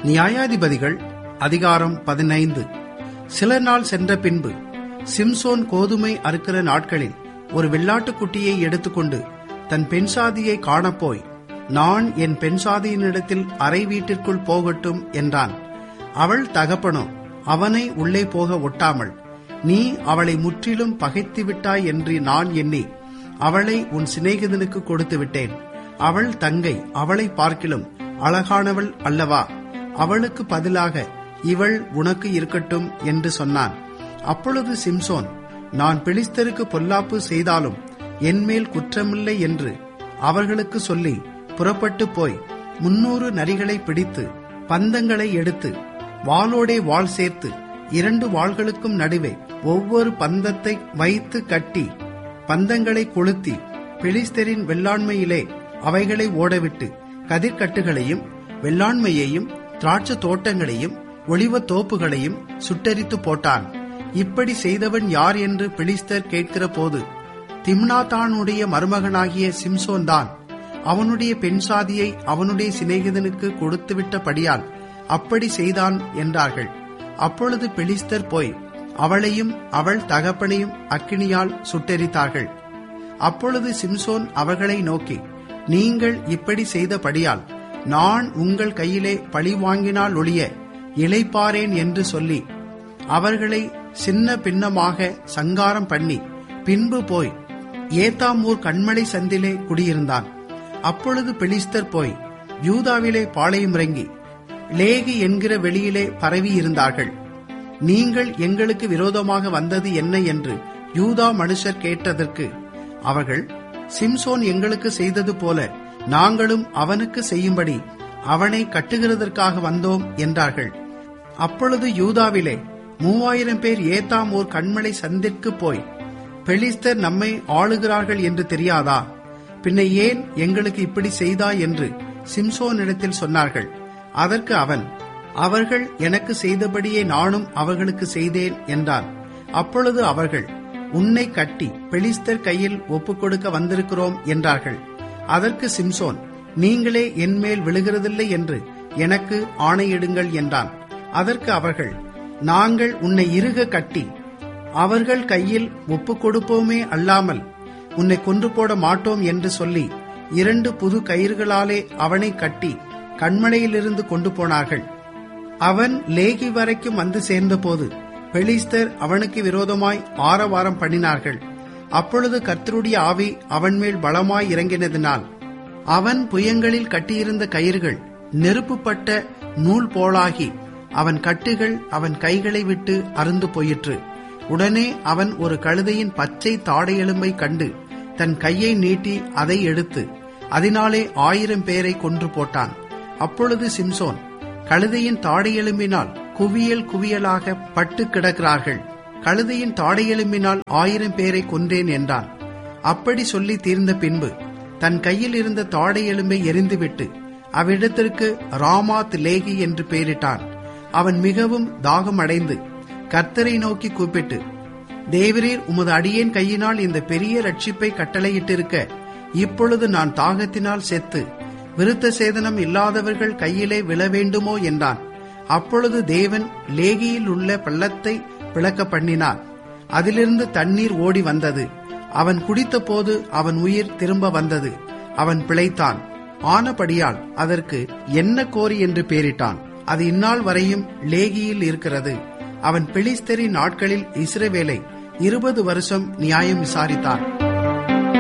நியாயாதிபதிகள் அதிகாரம் பதினைந்து சில நாள் சென்ற பின்பு சிம்சோன் கோதுமை அறுக்கிற நாட்களில் ஒரு வெள்ளாட்டுக்குட்டியை எடுத்துக்கொண்டு தன் பெண்சாதியை காணப்போய் நான் என் பெண்சாதியினிடத்தில் அறை வீட்டிற்குள் போகட்டும் என்றான் அவள் தகப்பனோ அவனை உள்ளே போக ஒட்டாமல் நீ அவளை முற்றிலும் பகைத்து விட்டாய் என்று நான் எண்ணி அவளை உன் சிநேகிதனுக்கு கொடுத்து விட்டேன் அவள் தங்கை அவளை பார்க்கிலும் அழகானவள் அல்லவா அவளுக்கு பதிலாக இவள் உனக்கு இருக்கட்டும் என்று சொன்னான் அப்பொழுது சிம்சோன் நான் பெலிஸ்தருக்கு பொல்லாப்பு செய்தாலும் என்மேல் குற்றமில்லை என்று அவர்களுக்கு சொல்லி புறப்பட்டு போய் முன்னூறு நரிகளை பிடித்து பந்தங்களை எடுத்து வாளோடே வாள் சேர்த்து இரண்டு வாள்களுக்கும் நடுவே ஒவ்வொரு பந்தத்தை வைத்து கட்டி பந்தங்களை கொளுத்தி பெலிஸ்தரின் வெள்ளாண்மையிலே அவைகளை ஓடவிட்டு கதிர்கட்டுகளையும் வெள்ளாண்மையையும் திராட்சை தோட்டங்களையும் ஒளிவ தோப்புகளையும் சுட்டரித்து போட்டான் இப்படி செய்தவன் யார் என்று பெலிஸ்தர் கேட்கிற போது திம்னாத்தானுடைய மருமகனாகிய சிம்சோன் தான் அவனுடைய பெண் சாதியை அவனுடைய சிநேகிதனுக்கு கொடுத்துவிட்டபடியால் அப்படி செய்தான் என்றார்கள் அப்பொழுது பெலிஸ்தர் போய் அவளையும் அவள் தகப்பனையும் அக்கினியால் சுட்டெரித்தார்கள் அப்பொழுது சிம்சோன் அவர்களை நோக்கி நீங்கள் இப்படி செய்தபடியால் நான் உங்கள் கையிலே பழி வாங்கினால் ஒழிய இளைப்பாரேன் என்று சொல்லி அவர்களை சின்ன பின்னமாக சங்காரம் பண்ணி பின்பு போய் ஏத்தாமூர் கண்மலை சந்திலே குடியிருந்தான் அப்பொழுது பெலிஸ்தர் போய் யூதாவிலே பாளையம் இறங்கி லேகி என்கிற வெளியிலே பரவி இருந்தார்கள் நீங்கள் எங்களுக்கு விரோதமாக வந்தது என்ன என்று யூதா மனுஷர் கேட்டதற்கு அவர்கள் சிம்சோன் எங்களுக்கு செய்தது போல நாங்களும் அவனுக்கு செய்யும்படி அவனை கட்டுகிறதற்காக வந்தோம் என்றார்கள் அப்பொழுது யூதாவிலே மூவாயிரம் பேர் ஏத்தாம் ஓர் கண்மலை சந்திற்கு போய் பெலிஸ்தர் நம்மை ஆளுகிறார்கள் என்று தெரியாதா பின்ன ஏன் எங்களுக்கு இப்படி செய்தா என்று சிம்சோனிடத்தில் சொன்னார்கள் அதற்கு அவன் அவர்கள் எனக்கு செய்தபடியே நானும் அவர்களுக்கு செய்தேன் என்றான் அப்பொழுது அவர்கள் உன்னை கட்டி பெலிஸ்தர் கையில் ஒப்புக் கொடுக்க வந்திருக்கிறோம் என்றார்கள் அதற்கு சிம்சோன் நீங்களே என்மேல் விழுகிறதில்லை என்று எனக்கு ஆணையிடுங்கள் என்றான் அதற்கு அவர்கள் நாங்கள் உன்னை இறுக கட்டி அவர்கள் கையில் ஒப்புக் கொடுப்போமே அல்லாமல் உன்னை கொன்று போட மாட்டோம் என்று சொல்லி இரண்டு புது கயிறுகளாலே அவனை கட்டி கண்மலையிலிருந்து கொண்டு போனார்கள் அவன் லேகி வரைக்கும் வந்து சேர்ந்தபோது பெலிஸ்தர் அவனுக்கு விரோதமாய் ஆரவாரம் பண்ணினார்கள் அப்பொழுது கர்த்தருடைய ஆவி அவன் மேல் பலமாய் இறங்கினதினால் அவன் புயங்களில் கட்டியிருந்த கயிறுகள் நெருப்புப்பட்ட நூல் போலாகி அவன் கட்டுகள் அவன் கைகளை விட்டு அருந்து போயிற்று உடனே அவன் ஒரு கழுதையின் பச்சை தாடையெலும்பை கண்டு தன் கையை நீட்டி அதை எடுத்து அதனாலே ஆயிரம் பேரை கொன்று போட்டான் அப்பொழுது சிம்சோன் கழுதையின் தாடையெலும்பினால் குவியல் குவியலாக பட்டு கிடக்கிறார்கள் கழுதையின் தாடையெலும்பினால் ஆயிரம் பேரை கொன்றேன் என்றான் அப்படி சொல்லி தீர்ந்த பின்பு தன் கையில் இருந்த தாடையெலும்பை எரிந்துவிட்டு அவ்விடத்திற்கு ராமாத் லேகி என்று பெயரிட்டான் அவன் மிகவும் தாகமடைந்து கர்த்தரை நோக்கி கூப்பிட்டு தேவரீர் உமது அடியேன் கையினால் இந்த பெரிய ரட்சிப்பை கட்டளையிட்டிருக்க இப்பொழுது நான் தாகத்தினால் செத்து விருத்த சேதனம் இல்லாதவர்கள் கையிலே விழ வேண்டுமோ என்றான் அப்பொழுது தேவன் லேகியில் உள்ள பள்ளத்தை பிளக்க பண்ணினார் அதிலிருந்து தண்ணீர் ஓடி வந்தது அவன் குடித்தபோது அவன் உயிர் திரும்ப வந்தது அவன் பிழைத்தான் ஆனபடியால் அதற்கு என்ன கோரி என்று பெயரிட்டான் அது இந்நாள் வரையும் லேகியில் இருக்கிறது அவன் பெலிஸ்தரின் நாட்களில் இஸ்ரவேலை இருபது வருஷம் நியாயம் விசாரித்தான்